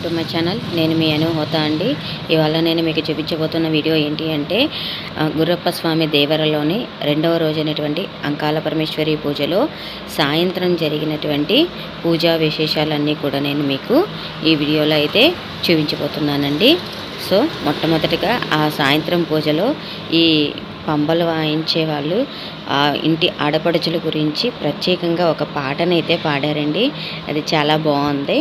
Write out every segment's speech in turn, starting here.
to my channel నేను మీ అను హోతా అండి ఇవాళ నేను మీకు చూపించబోతున్న వీడియో ఏంటి అంటే ఆ, గుర్రప్ప స్వామి దేవరలోని రెండవ రోజైనటువంటి అంకాల పరమేశ్వరి పూజలో సాయంత్రం జరిగినటువంటి పూజా విశేషాలన్నీ కూడా నేను మీకు ఈ వీడియోలో అయితే చూపించబోతున్నానండి సో మొట్టమొదటిగా ఆ సాయంత్రం పూజలో ఈ పంబలు వాయించే వాళ్ళు ఆ ఇంటి ఆడపడుచుల గురించి ప్రత్యేకంగా ఒక పాటనైతే పాడారండి అది చాలా బాగుంది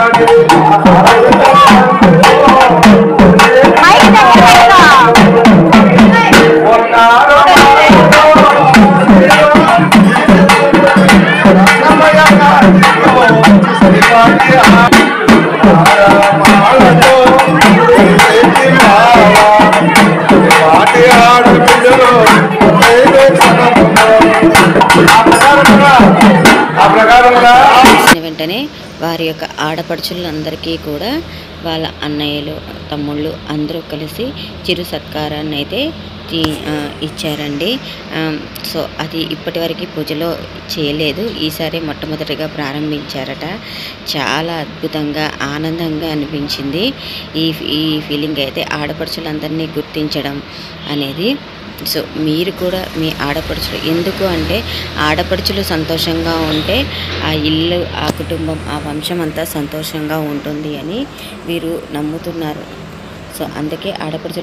ఆ ప్రకారంగా చేసిన వెంటనే వారి యొక్క ఆడపడుచులందరికీ కూడా వాళ్ళ అన్నయ్యలు తమ్ముళ్ళు అందరూ కలిసి చిరు సత్కారాన్ని అయితే తీ- ఆ, ఇచ్చారండి ఆమ్, సో అది ఇప్పటివరకు పూజలో చేయలేదు ఈసారి మొట్టమొదటిగా ప్రారంభించారట చాలా అద్భుతంగా ఆనందంగా అనిపించింది ఈ ఈ ఫీలింగ్ అయితే ఆడపడుచులందరినీ గుర్తించడం అనేది సో మీరు కూడా మీ ఆడపడుచులు ఎందుకు అంటే ఆడపడుచులు సంతోషంగా ఉంటే ఆ ఇల్లు ఆ కుటుంబం ఆ వంశం అంతా సంతోషంగా ఉంటుంది అని వీరు నమ్ముతున్నారు సో అందుకే ఆడపడుచుల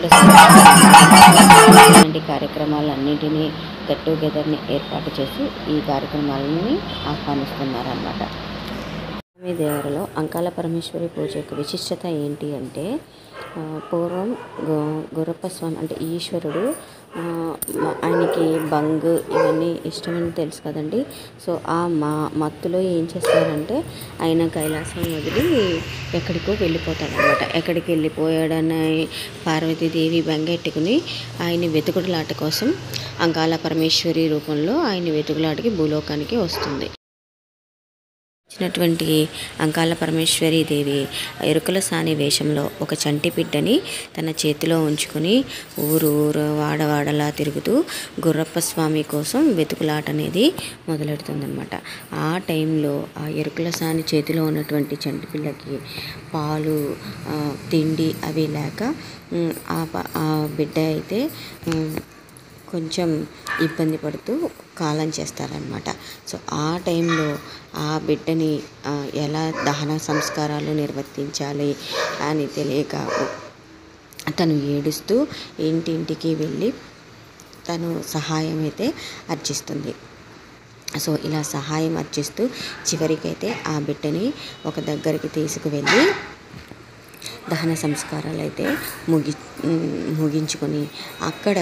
ఇలాంటి కార్యక్రమాలన్నింటినీ గెట్ టుగెదర్ని ఏర్పాటు చేసి ఈ కార్యక్రమాలని ఆహ్వానిస్తున్నారన్నమాట స్వామి దేవరలో అంకాల పరమేశ్వరి పూజ యొక్క విశిష్టత ఏంటి అంటే ఆ, పూర్వం గు గురప్ప స్వామి అంటే ఈశ్వరుడు ఆ, మ- ఆయనకి బంగ్ ఇవన్నీ ఇష్టమని తెలుసు కదండి సో ఆ మా మత్తులో ఏం చేస్తారంటే ఆయన కైలాసం వదిలి ఎక్కడికో వెళ్ళిపోతాడనమాట ఎక్కడికి వెళ్ళిపోయాడని పార్వతీదేవి బెంగెట్టుకుని ఆయన వెతుకుడులాట కోసం అంకాల పరమేశ్వరి రూపంలో ఆయన వెతుకులాటకి భూలోకానికి వస్తుంది వచ్చినటువంటి అంకాల పరమేశ్వరి దేవి ఎరుకల సాని వేషంలో ఒక చంటి బిడ్డని తన చేతిలో ఉంచుకొని ఊరు ఊరు వాడవాడలా తిరుగుతూ గుర్రప్ప స్వామి కోసం వెతుకులాట అనేది మొదలెడుతుందనమాట ఆ టైంలో ఆ ఎరుకల సాని చేతిలో ఉన్నటువంటి చంటి పిల్లకి పాలు ఆ, తిండి అవి లేక ఉమ్, ఆ ప- ఆ బిడ్డ అయితే ఉమ్, కొంచెం ఇబ్బంది పడుతూ కాలం చేస్తారనమాట సో ఆ టైంలో ఆ బిడ్డని ఆ, ఎలా దహన సంస్కారాలు నిర్వర్తించాలి అని తెలియక తను ఏడుస్తూ ఇంటింటికి వెళ్ళి తను సహాయం అయితే అర్జిస్తుంది సో ఇలా సహాయం అర్జిస్తూ చివరికైతే ఆ బిడ్డని ఒక దగ్గరికి తీసుకువెళ్ళి దహన సంస్కారాలు అయితే ముగి ముగించుకొని అక్కడ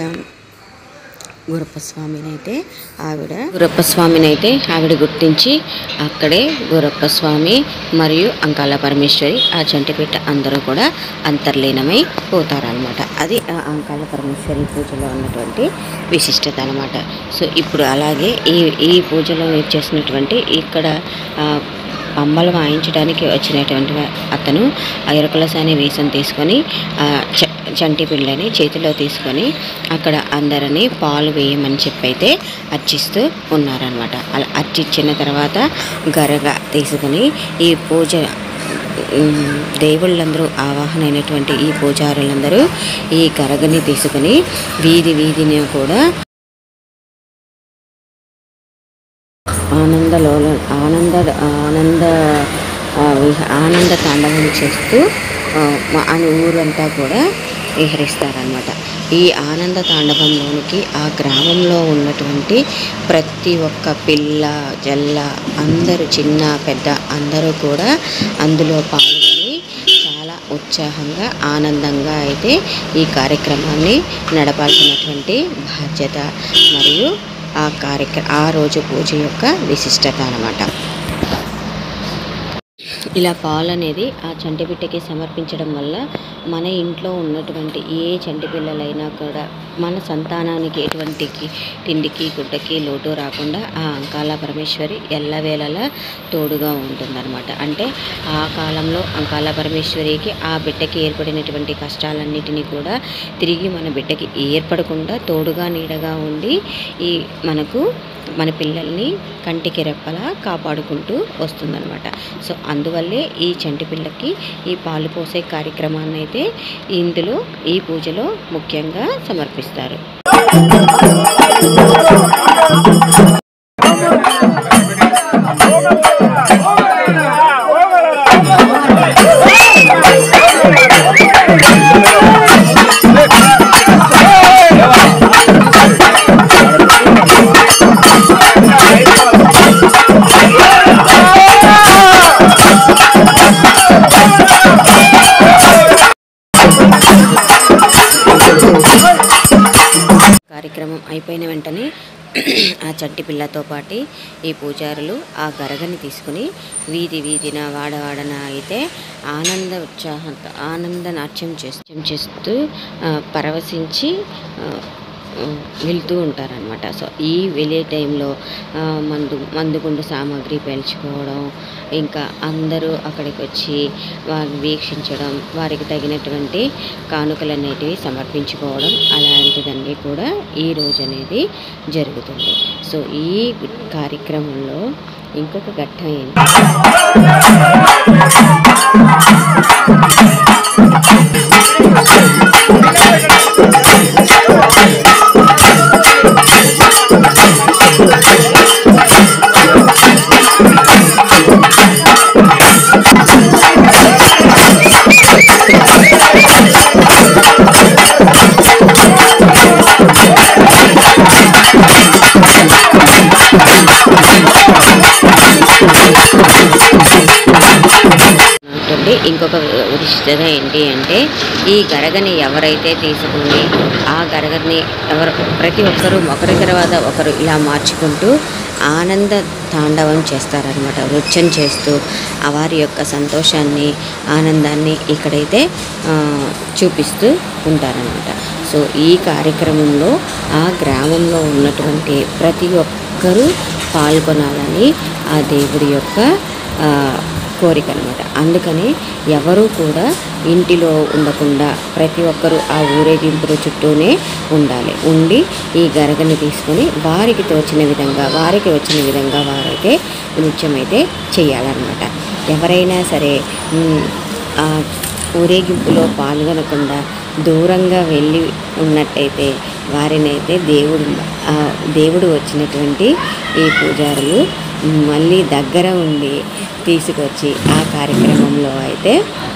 గురప్ప స్వామిని అయితే ఆవిడ గురప్ప స్వామిని అయితే ఆవిడ గుర్తించి అక్కడే గురప్ప స్వామి మరియు అంకాల పరమేశ్వరి ఆ చంటిపేట అందరూ కూడా అంతర్లీనమై పోతారనమాట అది ఆ అంకాల పరమేశ్వరి పూజలో ఉన్నటువంటి విశిష్టత అనమాట సో ఇప్పుడు అలాగే ఈ ఈ పూజలో మీరు చేసినటువంటి ఇక్కడ ఆ, పంబలు వాయించడానికి వచ్చినటువంటి అతను ఆ ఎరుకలసాని వేషం తీసుకొని ఆ చ- చంటి పిల్లని చేతిలో తీసుకొని అక్కడ అందరినీ పాలు వేయమని చెప్పి అయితే అర్చిస్తూ ఉన్నారనమాట అలా అర్చించిన తర్వాత గరగ తీసుకుని ఈ పూజ ఉమ్, దేవుళ్ళందరూ ఆవాహనైనటువంటి ఈ పూజారులందరూ ఈ గరగని తీసుకుని వీధి వీధిని కూడా ఆనందలోల ఆనంద ఆనంద ఆ, విహ- ఆనంద తాండవం చేస్తూ ఆ, మా అని ఊరంతా కూడా విహరిస్తారనమాట ఈ ఆనంద తాండవంలోనికి ఆ గ్రామంలో ఉన్నటువంటి ప్రతి ఒక్క పిల్ల జల్ల అందరూ చిన్న పెద్ద అందరూ కూడా అందులో పాల్గొని చాలా ఉత్సాహంగా ఆనందంగా అయితే ఈ కార్యక్రమాన్ని నడపాల్సినటువంటి బాధ్యత మరియు ఆ కార్యక్ర ఆ రోజు పూజ యొక్క విశిష్టత అన్నమాట ఇలా పాలు అనేది ఆ చంటి బిడ్డకి సమర్పించడం వల్ల మన ఇంట్లో ఉన్నటువంటి ఏ చంటి పిల్లలైనా కూడా మన సంతానానికి ఎటువంటి తిండికి గుడ్డకి లోటు రాకుండా ఆ అంకాల పరమేశ్వరి ఎల్లవేళలా తోడుగా ఉంటుందన్నమాట అంటే ఆ కాలంలో అంకాల పరమేశ్వరికి ఆ బిడ్డకి ఏర్పడినటువంటి కష్టాలన్నిటినీ కూడా తిరిగి మన బిడ్డకి ఏర్పడకుండా తోడుగా నీడగా ఉండి ఈ మనకు మన పిల్లల్ని కంటికి రెప్పలా కాపాడుకుంటూ వస్తుందన్నమాట సో అందువల్లే ఈ చంటి పిల్లకి ఈ పాలు పోసే కార్యక్రమాన్ని అయితే ఇందులో ఈ పూజలో ముఖ్యంగా సమర్పిస్తారు కార్యక్రమం అయిపోయిన వెంటనే ఆ చట్టి పిల్లతో పాటు ఈ పూజారులు ఆ గరగని తీసుకుని వీధి వీధిన వాడవాడన అయితే ఆనంద ఉత్సాహంతో ఆనంద నాట్యం చేస్తూ చేస్తూ ఆ, పరవశించి ఆ, ఆ, వెళ్తూ ఉంటారనమాట సో ఈ వెళ్ళే టైంలో ఆ, మందు మందుగుండు సామాగ్రి పేల్చుకోవడం ఇంకా అందరూ అక్కడికి వచ్చి వారిని వీక్షించడం వారికి తగినటువంటి కానుకలు అనేటివి సమర్పించుకోవడం అలాంటిదన్నీ కూడా ఈ రోజు అనేది జరుగుతుంది సో ఈ కార్యక్రమంలో ఇంకొక ఘట్టం ఏంటి ఉంటుంది ఇంకొక విశిష్టత ఏంటి అంటే ఈ గరగని ఎవరైతే తీసుకుని ఆ గరగని ఎవరు ప్రతి ఒక్కరూ ఒకరి తర్వాత ఒకరు ఇలా మార్చుకుంటూ ఆనంద తాండవం చేస్తారనమాట నృత్యం చేస్తూ ఆ వారి యొక్క సంతోషాన్ని ఆనందాన్ని ఇక్కడైతే ఆ, చూపిస్తూ ఉంటారనమాట సో ఈ కార్యక్రమంలో ఆ గ్రామంలో ఉన్నటువంటి ప్రతి ఒక్కరూ పాల్గొనాలని ఆ దేవుడి యొక్క ఆ, కోరిక అనమాట అందుకని ఎవరు కూడా ఇంటిలో ఉండకుండా ప్రతి ఒక్కరూ ఆ ఊరేగింపుల చుట్టూనే ఉండాలి ఉండి ఈ గరగని తీసుకొని వారికి తోచిన విధంగా వారికి వచ్చిన విధంగా వారైతే నృత్యం అయితే చేయాలన్నమాట ఎవరైనా సరే ఉమ్, ఆ ఊరేగింపులో పాల్గొనకుండా దూరంగా వెళ్ళి ఉన్నట్టయితే వారినైతే దేవుడు ఆ దేవుడు వచ్చినటువంటి ఈ పూజారులు మళ్ళీ దగ్గర ఉండి తీసుకొచ్చి ఆ కార్యక్రమంలో అయితే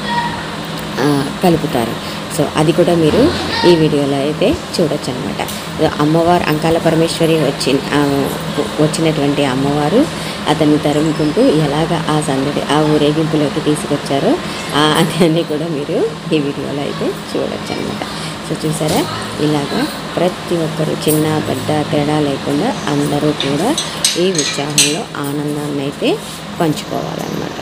ఆ, కలుపుతారు సో అది కూడా మీరు ఈ వీడియోలో అయితే చూడొచ్చు అనమాట అమ్మవారు అంకాల పరమేశ్వరి వచ్చి ఆ, వచ్చినటువంటి అమ్మవారు అతన్ని తరుముకుంటూ ఎలాగ ఆ సందడి ఆ ఊరేగింపులోకి తీసుకొచ్చారో ఆ అది అన్నీ కూడా మీరు ఈ వీడియోలో అయితే చూడొచ్చు అనమాట సో చూసారా ఇలాగా ప్రతి ఒక్కరు చిన్న పెద్ద తేడా లేకుండా అందరూ కూడా ఈ ఉత్సాహంలో ఆనందాన్ని అయితే పంచుకోవాలన్నమాట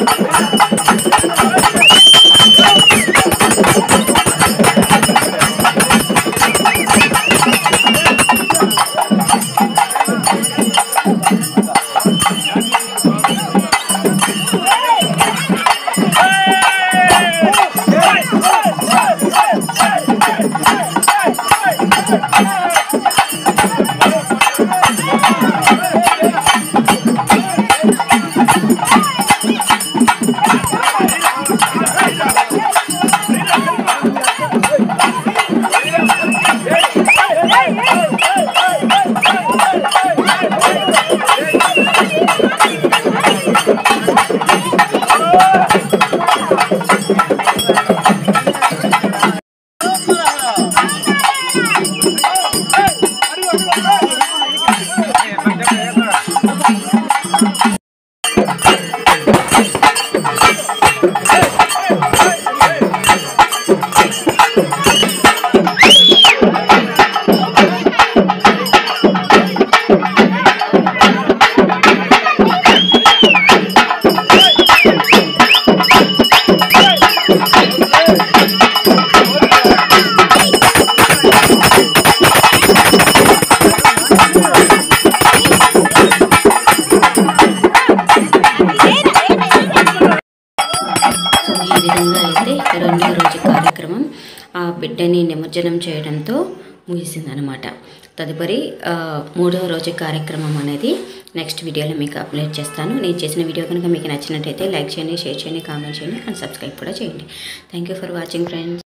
సో ఈ విధంగా అయితే రెండో రోజు కార్యక్రమం ఆ బిడ్డని నిమజ్జనం చేయడంతో ముగిసిందనమాట తదుపరి ఆ, మూడవ రోజు కార్యక్రమం అనేది నెక్స్ట్ వీడియోలో మీకు అప్లోడ్ చేస్తాను నేను చేసిన వీడియో కనుక మీకు నచ్చినట్టయితే లైక్ చేయండి షేర్ చేయండి కామెంట్ చేయండి అండ్ సబ్స్క్రైబ్ కూడా చేయండి thank you for watching friends